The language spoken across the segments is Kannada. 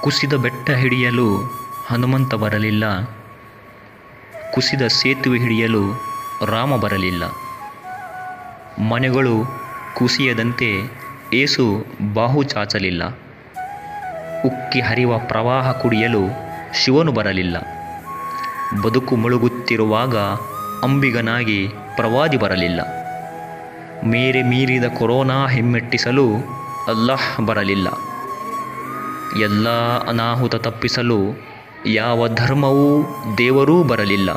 ಕುಸಿದ ಬೆಟ್ಟ ಹಿಡಿಯಲು ಹನುಮಂತ ಬರಲಿಲ್ಲ ಕುಸಿದ ಸೇತುವೆ ಹಿಡಿಯಲು ರಾಮ ಬರಲಿಲ್ಲ ಮನೆಗಳು ಕುಸಿಯದಂತೆ ಏಸು ಬಾಹು ಚಾಚಲಿಲ್ಲ ಉಕ್ಕಿ ಹರಿವ ಪ್ರವಾಹ ಕುಡಿಯಲು ಶಿವನು ಬರಲಿಲ್ಲ ಬದುಕು ಮುಳುಗುತ್ತಿರುವಾಗ ಅಂಬಿಗನಾಗಿ ಪ್ರವಾದಿ ಬರಲಿಲ್ಲ ಮೇರೆ ಮೀರಿದ ಕೊರೋನಾ ಹಿಮ್ಮೆಟ್ಟಿಸಲು ಅಲ್ಲಾಹ್ ಬರಲಿಲ್ಲ ಎಲ್ಲ ಅನಾಹುತ ತಪ್ಪಿಸಲು ಯಾವ ಧರ್ಮವೂ ದೇವರೂ ಬರಲಿಲ್ಲ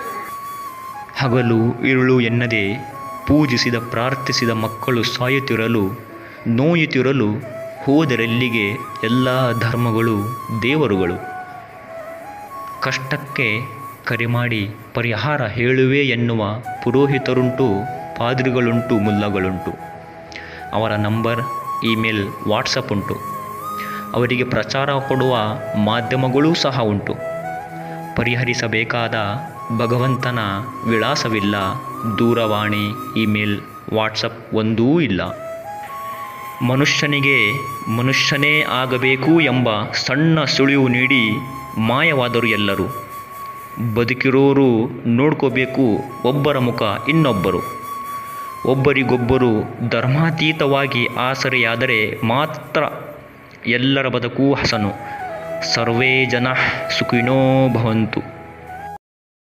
ಹಗಲು ಇರುಳು ಎನ್ನದೆ ಪೂಜಿಸಿದ ಪ್ರಾರ್ಥಿಸಿದ ಮಕ್ಕಳು ಸಾಯುತ್ತಿರಲು ನೋಯುತ್ತಿರಲು ಹೋದರೆಲ್ಲಿಗೆ ಎಲ್ಲ ಧರ್ಮಗಳು ದೇವರುಗಳು ಕಷ್ಟಕ್ಕೆ ಕರೆ ಮಾಡಿ ಪರಿಹಾರ ಹೇಳುವೆ ಎನ್ನುವ ಪುರೋಹಿತರುಂಟು ಪಾದ್ರಿಗಳುಂಟು ಮುಲ್ಲಗಳುಂಟು ಅವರ ನಂಬರ್ ಇಮೇಲ್ ವಾಟ್ಸಪ್ ಉಂಟು ಅವರಿಗೆ ಪ್ರಚಾರ ಕೊಡುವ ಮಾಧ್ಯಮಗಳೂ ಸಹ ಉಂಟು ಪರಿಹರಿಸಬೇಕಾದ ಭಗವಂತನ ವಿಳಾಸವಿಲ್ಲ ದೂರವಾಣಿ ಇಮೇಲ್ ವಾಟ್ಸಪ್ ಒಂದೂ ಇಲ್ಲ ಮನುಷ್ಯನಿಗೆ ಮನುಷ್ಯನೇ ಆಗಬೇಕು ಎಂಬ ಸಣ್ಣ ಸುಳಿವು ನೀಡಿ ಮಾಯವಾದರು ಎಲ್ಲರೂ ಬದುಕಿರೋರು ನೋಡ್ಕೋಬೇಕು ಒಬ್ಬರ ಮುಖ ಇನ್ನೊಬ್ಬರು ಒಬ್ಬರಿಗೊಬ್ಬರು ಧರ್ಮಾತೀತವಾಗಿ ಆಸರೆಯಾದರೆ ಮಾತ್ರ ಎಲ್ಲರ ಬದುಕು ಹಸನು ಸರ್ವೇ ಜನ ಸುಖಿನೋ ಭವಂತು